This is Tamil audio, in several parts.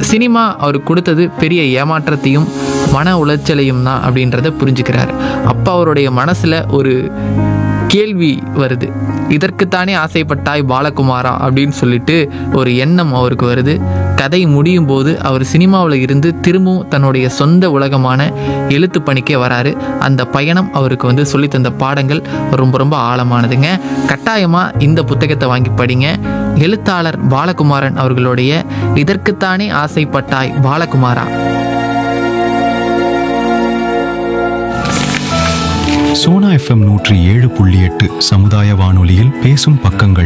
சினிமா அவருக்கு கொடுத்தது பெரிய ஏமாற்றத்தையும் மன உளைச்சலையும் தான் அப்படின்றத புரிஞ்சுக்கிறாரு அப்போ அவருடைய மனசில் ஒரு கேள்வி வருது இதற்குத்தானே ஆசைப்பட்டாய் பாலகுமாரா அப்படின்னு சொல்லிட்டு ஒரு எண்ணம் அவருக்கு வருது கதை முடியும் போது அவர் சினிமாவில் இருந்து திரும்பவும் தன்னுடைய சொந்த உலகமான எழுத்து பணிக்கே வராரு அந்த பயணம் அவருக்கு வந்து சொல்லித் தந்த பாடங்கள் ரொம்ப ரொம்ப ஆழமானதுங்க கட்டாயமாக இந்த புத்தகத்தை வாங்கி படிங்க எழுத்தாளர் பாலகுமாரன் அவர்களுடைய இதற்குத்தானே ஆசைப்பட்டாய் பாலகுமாரா சோனா எஃப்எம் நூற்றி ஏழு புள்ளி எட்டு சமுதாய வானொலியில் பேசும் பக்கங்கள்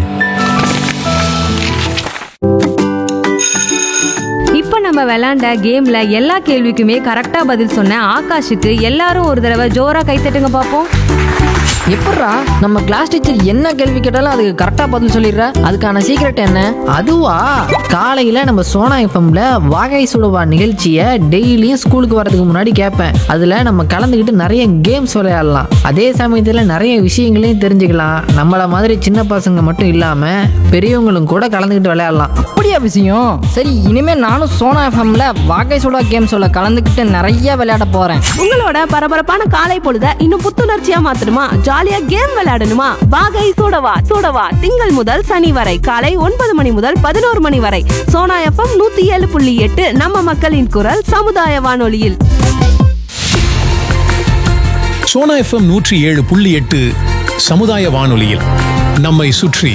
இப்போ நம்ம விளையாண்ட கேம்ல எல்லா கேள்விக்குமே கரெக்டா பதில் சொன்ன ஆகாஷுக்கு எல்லாரும் ஒரு தடவை ஜோரா கைத்தட்டுங்க பார்ப்போம் எப்பட்றா நம்ம கிளாஸ் டீச்சர் என்ன கேள்வி கேட்டாலும் அதுக்கு கரெக்டாக பதில் சொல்லிடுறா அதுக்கான சீக்ரெட் என்ன அதுவா காலையில் நம்ம சோனா எஃப்எம்ல வாகை சுடுவா நிகழ்ச்சியை டெய்லியும் ஸ்கூலுக்கு வரதுக்கு முன்னாடி கேட்பேன் அதில் நம்ம கலந்துக்கிட்டு நிறைய கேம்ஸ் விளையாடலாம் அதே சமயத்தில் நிறைய விஷயங்களையும் தெரிஞ்சுக்கலாம் நம்மளை மாதிரி சின்ன பசங்க மட்டும் இல்லாமல் பெரியவங்களும் கூட கலந்துக்கிட்டு விளையாடலாம் அப்படியா விஷயம் சரி இனிமே நானும் சோனா எஃப்எம்ல வாகை சுடா கேம் சொல்ல கலந்துக்கிட்டு நிறைய விளையாட போறேன் உங்களோட பரபரப்பான காலை பொழுத இன்னும் புத்துணர்ச்சியா மாத்தணுமா ஜாலியா கேம் விளையாடணுமா வாகை சூடவா சூடவா திங்கள் முதல் சனி வரை காலை ஒன்பது மணி முதல் பதினோரு மணி வரை சோனா எஃப்எம் நூத்தி ஏழு புள்ளி எட்டு நம்ம மக்களின் குரல் சமுதாய வானொலியில் சோனா எஃப்எம் நூற்றி ஏழு புள்ளி எட்டு சமுதாய வானொலியில் நம்மை சுற்றி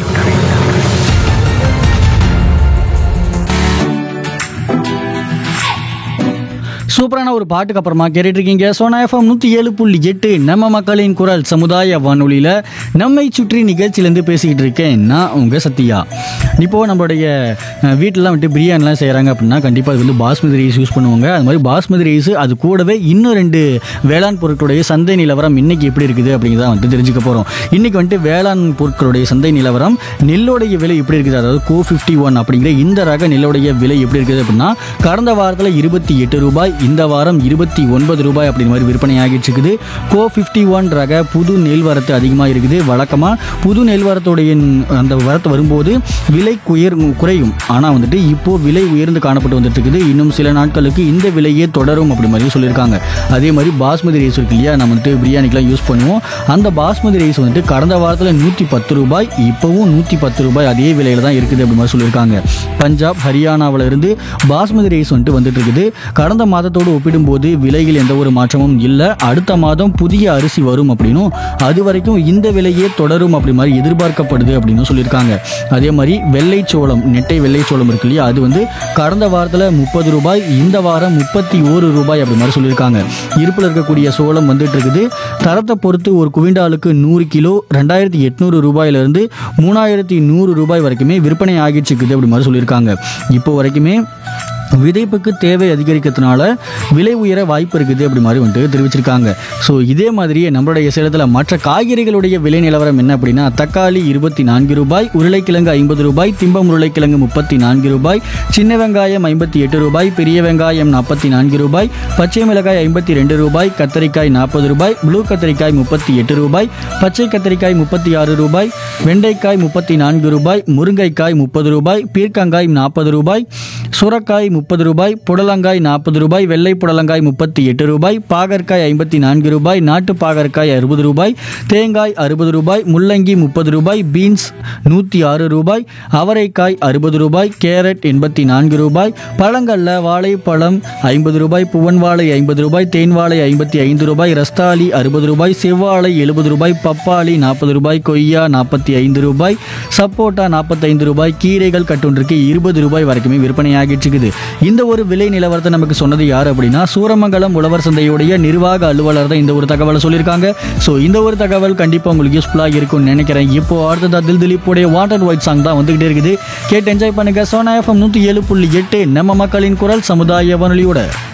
சூப்பரான ஒரு பாட்டுக்கு அப்புறமா கேட்டுட்டு இருக்கீங்க சோனா எஃப்எம் நூற்றி ஏழு புள்ளி எட்டு நம்ம மக்களின் குரல் சமுதாய வானொலியில் நம்மை சுற்றி நிகழ்ச்சியிலேருந்து பேசிக்கிட்டு இருக்கேன் நான் உங்கள் சத்யா இப்போது நம்மளுடைய அஹ், வீட்டிலலாம் வந்துட்டு பிரியாணிலாம் செய்கிறாங்க அப்படின்னா கண்டிப்பாக அது வந்து பாஸ்மதி ரைஸ் யூஸ் பண்ணுவாங்க அது மாதிரி பாஸ்மதி ரைஸ் அது கூடவே இன்னும் ரெண்டு வேளாண் பொருட்களுடைய சந்தை நிலவரம் இன்னைக்கு எப்படி இருக்குது அப்படிங்கிறத வந்துட்டு தெரிஞ்சுக்க போகிறோம் இன்னைக்கு வந்துட்டு வேளாண் பொருட்களுடைய சந்தை நிலவரம் நெல்லுடைய விலை எப்படி இருக்குது அதாவது கோ ஃபிஃப்டி ஒன் அப்படிங்கிற இந்த ரக நெல்லுடைய விலை எப்படி இருக்குது அப்படின்னா கடந்த வாரத்தில் இருபத்தி எட்டு ரூபாய் இந்த வாரம் இருபத்தி ஒன்பது ரூபாய் அப்படிங்கிற மாதிரி விற்பனை ஆகிட்டு இருக்குது கோ ஃபிஃப்டி ஒன் ரக புது நெல் வரத்து அதிகமாக இருக்குது வழக்கமாக புது நெல் வரத்துடைய ந- அந்த வரத்து வரும்போது விலை குயர் குறையும் ஆனால் வந்துட்டு இப்போ விலை உயர்ந்து காணப்பட்டு வந்துட்டு இருக்குது இன்னும் சில நாட்களுக்கு இந்த விலையே தொடரும் அப்படி மாதிரி சொல்லியிருக்காங்க அதே மாதிரி பாஸ்மதி ரைஸ் இருக்கு இல்லையா நம்ம வந்துட்டு பிரியாணிக்கெலாம் யூஸ் பண்ணுவோம் அந்த பாஸ்மதி ரைஸ் வந்துட்டு கடந்த வாரத்தில் நூற்றி பத்து ரூபாய் இப்போவும் நூற்றி பத்து ரூபாய் அதே விலையில தான் இருக்குது அப்படி மாதிரி சொல்லியிருக்காங்க பஞ்சாப் ஹரியானாவில் இருந்து பாஸ்மதி ரைஸ் வந்துட்டு வந்துட்டு இருக்குது கடந்த மாதத்தோடு ஒப்பிடும்போது விலையில் எந்த ஒரு மாற்றமும் இல்லை அடுத்த மாதம் புதிய அரிசி வரும் அப்படின்னும் அது வரைக்கும் இந்த விலையே தொடரும் அப்படி மாதிரி எதிர்பார்க்கப்படுது அப்படின்னு சொல்லியிருக்காங்க அதே மாதிரி வெள்ளைச்சோளம் நெட்டை வெள்ளைச்சோளம் இருக்கு இல்லையா அது வந்து கடந்த வாரத்தில் முப்பது ரூபாய் இந்த வாரம் முப்பத்தி ஓரு ரூபாய் அப்படி மாதிரி சொல்லியிருக்காங்க இருப்பில் இருக்கக்கூடிய சோளம் வந்துட்டு இருக்குது தரத்தை பொறுத்து ஒரு குவிண்டாலுக்கு நூறு கிலோ ரெண்டாயிரத்தி எட்நூறு ரூபாயிலிருந்து மூணாயிரத்தி நூறு ரூபாய் வரைக்குமே விற்பனை ஆகிட்டு இருக்குது அப்படி மாதிரி சொல்லியிருக்காங்க இப்போ வரைக்குமே விதைப்புக்கு தேவை அதிகரிக்கிறதுனால விலை உயர வாய்ப்பு இருக்குது அப்படி மாதிரி வந்துட்டு தெரிவிச்சிருக்காங்க ஸோ இதே மாதிரியே நம்மளுடைய சேலத்தில் மற்ற காய்கறிகளுடைய விலை நிலவரம் என்ன அப்படின்னா தக்காளி இருபத்தி நான்கு ரூபாய் உருளைக்கிழங்கு ஐம்பது ரூபாய் திம்பம் உருளைக்கிழங்கு முப்பத்தி நான்கு ரூபாய் சின்ன வெங்காயம் ஐம்பத்தி எட்டு ரூபாய் பெரிய வெங்காயம் நாற்பத்தி நான்கு ரூபாய் பச்சை மிளகாய் ஐம்பத்தி ரெண்டு ரூபாய் கத்தரிக்காய் நாற்பது ரூபாய் ப்ளூ கத்தரிக்காய் முப்பத்தி எட்டு ரூபாய் பச்சை கத்தரிக்காய் முப்பத்தி ஆறு ரூபாய் வெண்டைக்காய் முப்பத்தி நான்கு ரூபாய் முருங்கைக்காய் முப்பது ரூபாய் பீர்க்கங்காய் நாற்பது ரூபாய் சுரக்காய் முப்பது ரூபாய் புடலங்காய் நாற்பது ரூபாய் வெள்ளை புடலங்காய் முப்பத்தி எட்டு ரூபாய் பாகற்காய் ஐம்பத்தி நான்கு ரூபாய் நாட்டு பாகற்காய் அறுபது ரூபாய் தேங்காய் அறுபது ரூபாய் முள்ளங்கி முப்பது ரூபாய் பீன்ஸ் நூற்றி ஆறு ரூபாய் அவரைக்காய் அறுபது ரூபாய் கேரட் எண்பத்தி நான்கு ரூபாய் பழங்கள்ல வாழைப்பழம் ஐம்பது ரூபாய் புவன் வாழை ஐம்பது ரூபாய் தேன் வாழை ஐம்பத்தி ஐந்து ரூபாய் ரஸ்தாலி அறுபது ரூபாய் செவ்வாழை எழுபது ரூபாய் பப்பாளி நாற்பது ரூபாய் கொய்யா நாற்பத்தி ஐந்து ரூபாய் சப்போட்டா நாற்பத்தைந்து ரூபாய் கீரைகள் கட்டொன்றுக்கு இருபது ரூபாய் வரைக்குமே விற்பனையாகிட்டு இருக்குது இந்த ஒரு விலை நிலவரத்தை நமக்கு சொன்னது யார் அப்படின்னா சூரமங்கலம் உழவர் சந்தையுடைய நிர்வாக அலுவலர் தான் இந்த ஒரு தகவலை சொல்லியிருக்காங்க ஸோ இந்த ஒரு தகவல் கண்டிப்பாக உங்களுக்கு யூஸ்ஃபுல்லாக இருக்கும்னு நினைக்கிறேன் இப்போ அடுத்ததா தில் திலீப்புடைய வாட்டர் ஒயிட் சாங் தான் வந்துகிட்டே இருக்குது கேட்டு என்ஜாய் பண்ணுங்க சோனா எஃப்எம் நூற்றி ஏழு புள்ளி எட்டு நம்ம மக்களின் குரல் சமுதாய வானொலியோட